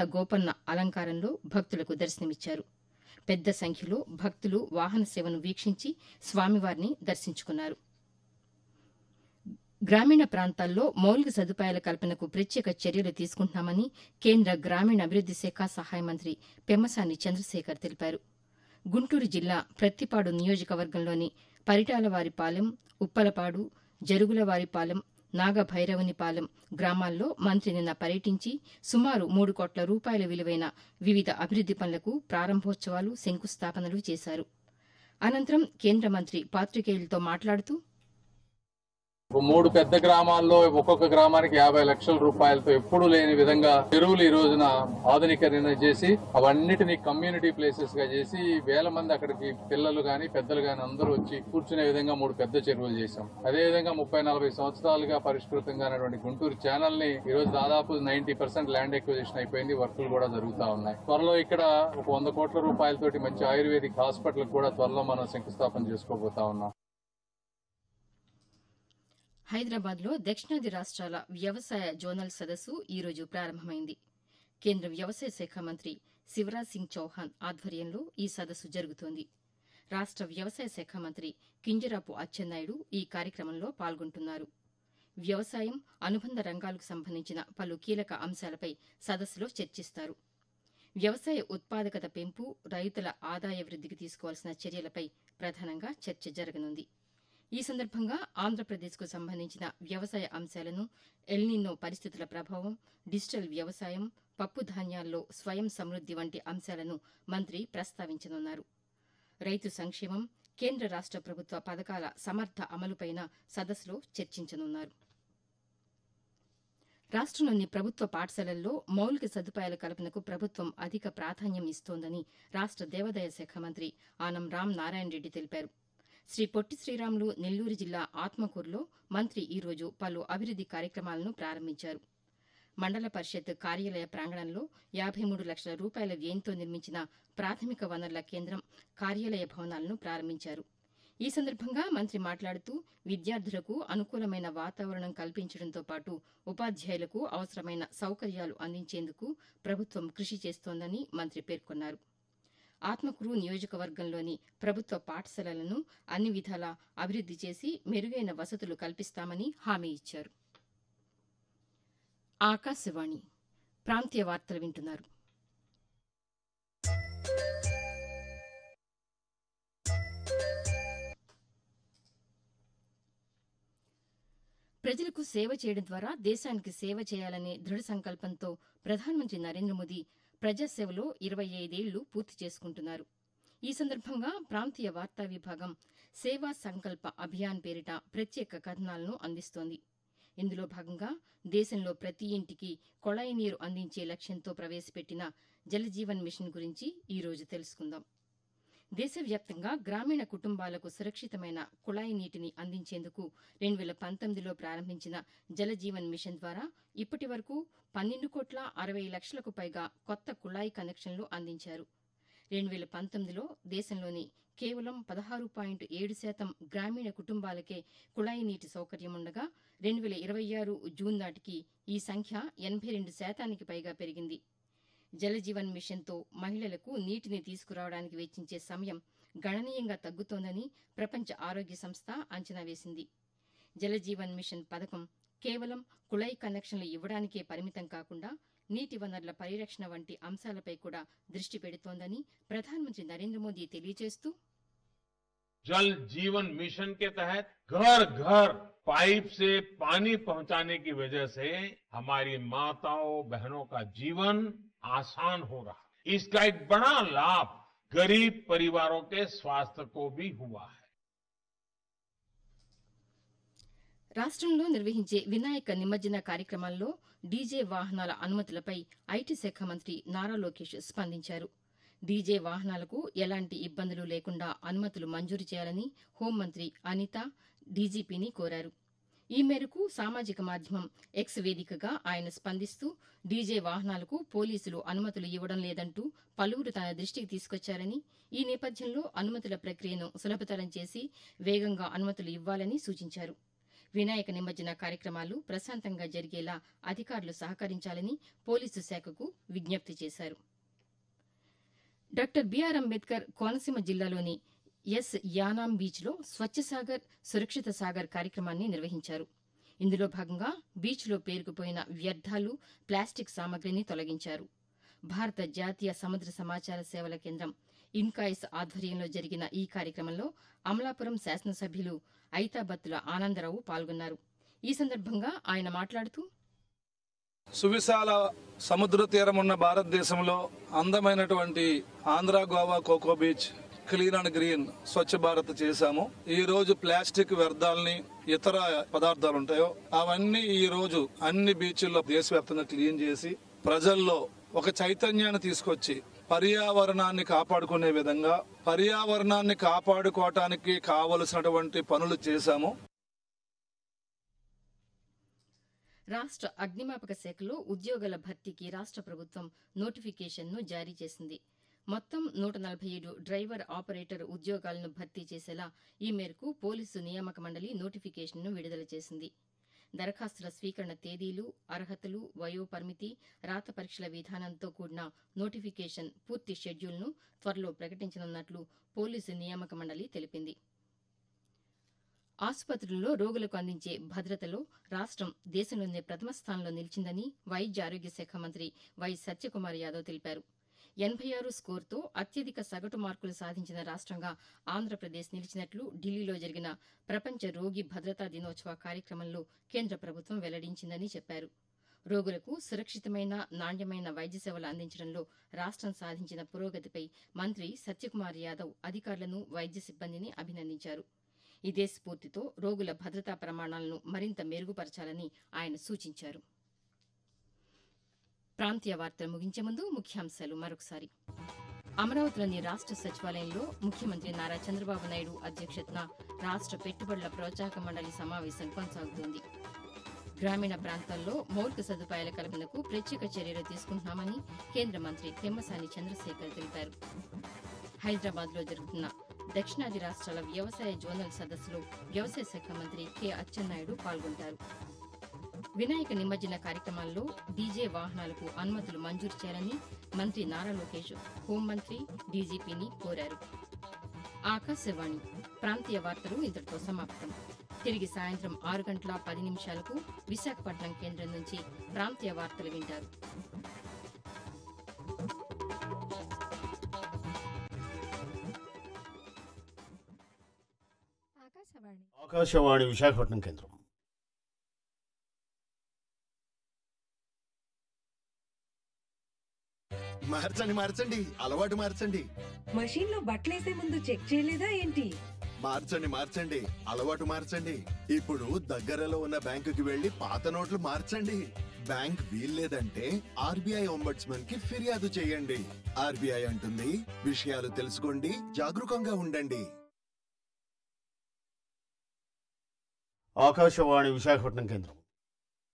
గోపన్న అలంకారంలో భక్తులకు దర్శనమిచ్చారు పెద్ద సంఖ్యలో భక్తులు వాహన సేవను వీక్షించి స్వామివారిని దర్శించుకున్నారు గ్రామీణ ప్రాంతాల్లో మౌలిక సదుపాయాల కల్పనకు ప్రత్యేక చర్యలు తీసుకుంటున్నామని కేంద్ర గ్రామీణాభివృద్ది శాఖ సహాయ మంత్రి పెమ్మసాని చంద్రశేఖర్ తెలిపారు గుంటూరు జిల్లా ప్రత్తిపాడు నియోజకవర్గంలోని పరిటాలవారిపాలెం ఉప్పలపాడు జరుగులవారిపాలెం నాగభైరవునిపాలెం గ్రామాల్లో మంత్రి నిన్న పర్యటించి సుమారు మూడు కోట్ల రూపాయల విలువైన వివిధ అభివృద్ది పనులకు ప్రారంభోత్సవాలు శంకుస్థాపనలు చేశారు అనంతరం కేంద్ర మంత్రి పాత్రికేయులతో మాట్లాడుతూ మూడు పెద్ద గ్రామాల్లో ఒక్కొక్క గ్రామానికి యాభై లక్షల రూపాయలతో ఎప్పుడు లేని విధంగా చెరువులు ఈ రోజున ఆధునీకరణ చేసి అవన్నిటిని కమ్యూనిటీ ప్లేసెస్ గా చేసి వేల మంది అక్కడికి పిల్లలు గాని పెద్దలు గాని అందరూ వచ్చి కూర్చునే విధంగా మూడు పెద్ద చెరువులు చేశాం అదే విధంగా ముప్పై నలభై సంవత్సరాలుగా పరిష్కృతంగా ఉన్నటువంటి గుంటూరు ఛానల్ ని ఈ రోజు దాదాపు నైన్టీ పర్సెంట్ ల్యాండ్ ఎక్విజిషన్ అయిపోయింది వర్కులు కూడా జరుగుతా ఉన్నాయి త్వరలో ఇక్కడ ఒక వంద కోట్ల రూపాయలతోటి మంచి ఆయుర్వేదిక్ హాస్పిటల్ కూడా త్వరలో మనం శంకుస్థాపన చేసుకోబోతా ఉన్నాం హైదరాబాద్లో దక్షిణాది రాష్ట్రాల వ్యవసాయ జోనల్ సదస్సు ఈ రోజు ప్రారంభమైంది కేంద్ర వ్యవసాయ శాఖ మంత్రి శివరాజ్ సింగ్ చౌహాన్ ఆధ్వర్యంలో ఈ సదస్సు జరుగుతోంది రాష్ట వ్యవసాయ శాఖ మంత్రి కింజరాపు అచ్చెన్నాయుడు ఈ కార్యక్రమంలో పాల్గొంటున్నారు వ్యవసాయం అనుబంధ రంగాలకు సంబంధించిన పలు కీలక అంశాలపై సదస్సులో చర్చిస్తారు వ్యవసాయ ఉత్పాదకత పెంపు రైతుల ఆదాయ వృద్ధికి తీసుకోవాల్సిన చర్యలపై ప్రధానంగా చర్చ జరగనుంది ఈ సందర్భంగా ఆంధ్రప్రదేశ్కు సంబంధించిన వ్యవసాయ అంశాలను ఎల్నిన్నో పరిస్థితుల ప్రభావం డిజిటల్ వ్యవసాయం పప్పు ధాన్యాల్లో స్వయం సమృద్ది వంటి అంశాలను మంత్రి ప్రస్తావించనున్నారు రైతు సంక్షేమం కేంద్ర రాష్ట ప్రభుత్వ పథకాల సమర్థ అమలుపైన సదస్సులో చర్చించనున్నారు రాష్ట్రంలోని ప్రభుత్వ పాఠశాలల్లో మౌలిక సదుపాయాల కల్పనకు ప్రభుత్వం అధిక ప్రాధాన్యం ఇస్తోందని రాష్ట దేవాదాయ శాఖ మంత్రి ఆనం రామ్ నారాయణ రెడ్డి తెలిపారు శ్రీ పొట్టి శ్రీరాములు నెల్లూరు జిల్లా ఆత్మకూరులో మంత్రి ఈ రోజు పలు అభివృద్ది కార్యక్రమాలను ప్రారంభించారు మండల పరిషత్ కార్యాలయ ప్రాంగణంలో యాభై మూడు లక్షల రూపాయల వ్యయంతో నిర్మించిన ప్రాథమిక వనరుల కేంద్రం కార్యాలయ భవనాలను ప్రారంభించారు ఈ సందర్భంగా మంత్రి మాట్లాడుతూ విద్యార్థులకు అనుకూలమైన వాతావరణం కల్పించడంతో పాటు ఉపాధ్యాయులకు అవసరమైన సౌకర్యాలు అందించేందుకు ప్రభుత్వం కృషి చేస్తోందని మంత్రి పేర్కొన్నారు ఆత్మకూరు నియోజకవర్గంలోని ప్రభుత్వ పాఠశాలలను అన్ని విధాలా అభివృద్ది చేసి మెరుగైన వసతులు కల్పిస్తామని హామీ ఇచ్చారు ఆకాశవాణి ప్రాంతీయ వార్తలు వింటున్నారు ప్రజలకు సేవ చేయడం ద్వారా దేశానికి సేవ చేయాలనే దృఢ సంకల్పంతో ప్రధానమంత్రి నరేంద్ర మోదీ ప్రజాసేవలో ఇరవై ఐదేళ్లు పూర్తి చేసుకుంటున్నారు ఈ సందర్భంగా ప్రాంతీయ వార్తా విభాగం సేవా సంకల్ప అభియాన్ పేరిట ప్రత్యేక కథనాలను అందిస్తోంది ఇందులో భాగంగా దేశంలో ప్రతి ఇంటికి కొళాయి నీరు అందించే లక్ష్యంతో ప్రవేశపెట్టిన జలజీవన్ మిషన్ గురించి ఈ రోజు తెలుసుకుందాం దేశవ్యాప్తంగా గ్రామీణ కుటుంబాలకు సురక్షితమైన కుళాయి నీటిని అందించేందుకు రెండు వేల పంతొమ్మిదిలో ప్రారంభించిన జలజీవన్ మిషన్ ద్వారా ఇప్పటి వరకు పన్నెండు కోట్ల అరవై లక్షలకు పైగా కొత్త కుళాయి కనెక్షన్లు అందించారు రెండు వేల పంతొమ్మిదిలో దేశంలోని కేవలం పదహారు పాయింట్ ఏడు శాతం గ్రామీణ కుటుంబాలకే కుళాయి నీటి సౌకర్యం ఉండగా రెండు వేల ఇరవై ఆరు జూన్ నాటికి ఈ సంఖ్య ఎనభై రెండు శాతానికి పైగా పెరిగింది జలజీవన్ మిషన్తో మహిళలకు నీటిని తీసుకురావడానికి వెచ్చించే సమయం గణనీయంగా తగ్గుతోందని ప్రపంచ ఆరోగ్య సంస్థ అంచనా వేసింది జలజీవన్ మిషన్ పథకం కేవలం కుళాయి కనెక్షన్లు ఇవ్వడానికే పరిమితం కాకుండా నీటి వనరుల పరిరక్షణ వంటి అంశాలపై కూడా దృష్టి పెడుతోందని ప్రధానమంత్రి నరేంద్ర మోదీ తెలియజేస్తూ जल जीवन मिशन के तहत घर घर पाइप से पानी पहुंचाने की वजह से हमारी माताओं बहनों का जीवन आसान हो रहा है इसका एक बड़ा लाभ गरीब परिवारों के स्वास्थ्य को भी हुआ है రాష్ట్రంలో నిర్వహించే వినాయక నిమజ్జన కార్యక్రమాల్లో డీజే వాహనాల అనుమతులపై ఐటీ శాఖ మంత్రి నారా లోకేష్ స్పందించారు డీజే వాహనాలకు ఎలాంటి ఇబ్బందులు లేకుండా అనుమతులు మంజూరు చేయాలని హోంమంత్రి అనిత డీజీపీని కోరారు ఈ మేరకు సామాజిక మాధ్యమం ఎక్స్ వేదికగా ఆయన స్పందిస్తూ డీజే వాహనాలకు పోలీసులు అనుమతులు ఇవ్వడం లేదంటూ పలువురు తన దృష్టికి తీసుకొచ్చారని ఈ నేపథ్యంలో అనుమతుల ప్రక్రియను సులభతరం చేసి వేగంగా అనుమతులు ఇవ్వాలని సూచించారు వినాయక నిమజ్జన కార్యక్రమాలు ప్రశాంతంగా జరిగేలా అధికారులు సహకరించాలని పోలీసు శాఖకు విజ్ఞప్తి చేశారు డాక్టర్ బిఆర్ అంబేద్కర్ కోనసీమ జిల్లాలోని ఎస్ యానాం బీచ్లో స్వచ్ఛ సాగర్ సురక్షిత సాగర్ కార్యక్రమాన్ని నిర్వహించారు ఇందులో భాగంగా బీచ్లో పేరుకుపోయిన వ్యర్థాలు ప్లాస్టిక్ సామగ్రిని తొలగించారు భారత జాతీయ సముద్ర సమాచార సేవల కేంద్రం ఇన్కాయిస్ ఆధ్వర్యంలో జరిగిన ఈ కార్యక్రమంలో అమలాపురం శాసనసభ్యులు ఐతాబత్తుల ఆనందరావు పాల్గొన్నారు ఈ సందర్భంగా ఆయన మాట్లాడుతూ సువిశాల సముద్ర తీరం ఉన్న భారతదేశంలో అందమైనటువంటి Andhra Goa Coco beach clean and green Swachh Bharat చేశాము ఈ రోజు ప్లాస్టిక్ వ్యర్థాలని ఇతర పదార్థాలు ఉంటాయో అవన్నీ ఈ రోజు అన్ని బీచ్ల్లో దేశవ్యాప్తంగా క్లీన్ చేసి ప్రజల్లో ఒక చైతన్యాన్ని తీసుకొచ్చి పర్యావరణాన్ని కాపాడుకునే విధంగా పర్యావరణాన్ని కాపాడుకోవటానికి కావలసినటువంటి పనులు చేశాము రాష్ట్ర అగ్నిమాపక శాఖలో ఉద్యోగాల భర్తీకి రాష్ట్ర ప్రభుత్వం నోటిఫికేషన్ను జారీ చేసింది మొత్తం నూట నలభై ఏడు డ్రైవర్ ఆపరేటర్ ఉద్యోగాలను భర్తీ చేసేలా ఈ మేరకు పోలీసు నియామక మండలి నోటిఫికేషన్ను విడుదల చేసింది దరఖాస్తుల స్వీకరణ తేదీలు అర్హతలు వయో పరిమితి రాత పరీక్షల విధానంతో కూడిన నోటిఫికేషన్ పూర్తి షెడ్యూల్ను త్వరలో ప్రకటించనున్నట్లు పోలీసు నియామక మండలి తెలిపింది ఆసుపత్రుల్లో రోగులకు అందించే భద్రతలో రాష్ట్రం దేశంలోనే ప్రథమ స్థానంలో నిలిచిందని వైద్య ఆరోగ్య శాఖ మంత్రి వై సత్యకుమార్ యాదవ్ తెలిపారు ఎనభై ఆరు స్కోర్తో అత్యధిక సగటు మార్కులు సాధించిన రాష్ట్రంగా ఆంధ్రప్రదేశ్ నిలిచినట్లు ఢిల్లీలో జరిగిన ప్రపంచ రోగి భద్రతా దినోత్సవ కార్యక్రమంలో కేంద్ర ప్రభుత్వం వెల్లడించిందని చెప్పారు రోగులకు సురక్షితమైన నాణ్యమైన వైద్య సేవలు అందించడంలో రాష్ట్రం సాధించిన పురోగతిపై మంత్రి సత్యకుమార్ యాదవ్ అధికారులను వైద్య సిబ్బందిని అభినందించారు ఇదే స్ఫూర్తితో రోగుల భద్రతా ప్రమాణాలను మరింత మెరుగుపరచాలని ఆయన సూచించారు ప్రాంతీయ వార్తలు ముగించే ముందు ముఖ్యాంశాలు మరొకసారి అమరావతిలోని రాష్ట్ర సచివాలయంలో ముఖ్యమంత్రి నారా చంద్రబాబు నాయుడు అధ్యక్షతన రాష్ట్ర పెట్టుబడుల ప్రోత్సాహక మండలి సమావేశం కొనసాగుతోంది గ్రామీణ ప్రాంతాల్లో మౌలిక సదుపాయాల కల్పనకు ప్రత్యేక చర్యలు తీసుకుంటున్నామని కేంద్ర మంత్రి పెమ్మసాని చంద్రశేఖర్ తెలిపారు హైదరాబాద్ లో జరుగుతున్న దక్షిణాది రాష్ట్రాల వ్యవసాయ జోనల్ సదస్సులో వ్యవసాయ శాఖ మంత్రి కె అచ్చెన్నాయుడు పాల్గొంటారు వినాయక నిమజ్జన కార్యక్రమాల్లో డీజే వాహనాలకు అనుమతులు మంజూరు చేయాలని మంత్రి నారా లోకేష్ హోంమంత్రి డీజీపీని కోరారు ఆకాశవాణి ప్రాంతీయ వార్తలు ఇంతటితో సమాప్తం తిరిగి సాయంత్రం ఆరు గంటల పది నిమిషాలకు విశాఖపట్నం కేంద్రం నుంచి ప్రాంతీయ వార్తలు వింటారు ఆకాశవాణి ఆకాశవాణి విశాఖపట్నం కేంద్రం మార్చండి మార్చండి అలవాటు మార్చండి మషీన్ లో బట్టలేసే ముందు చెక్ చేయలేదా ఏంటి మార్చండి మార్చండి అలవాటు మార్చండి ఇప్పుడు దగ్గరలో ఉన్న బ్యాంకుకి వెళ్లి పాత నోట్లు మార్చండి బ్యాంక్ వీల్లేదంటే ఆర్బీఐ ఒంబడ్స్మన్ కి ఫిర్యాదు చేయండి ఆర్బీఐ అంటుంది విషయాలు తెలుసుకోండి జాగరూకంగా ఉండండి ఆకాశవాణి విశాఖపట్నం కేంద్రం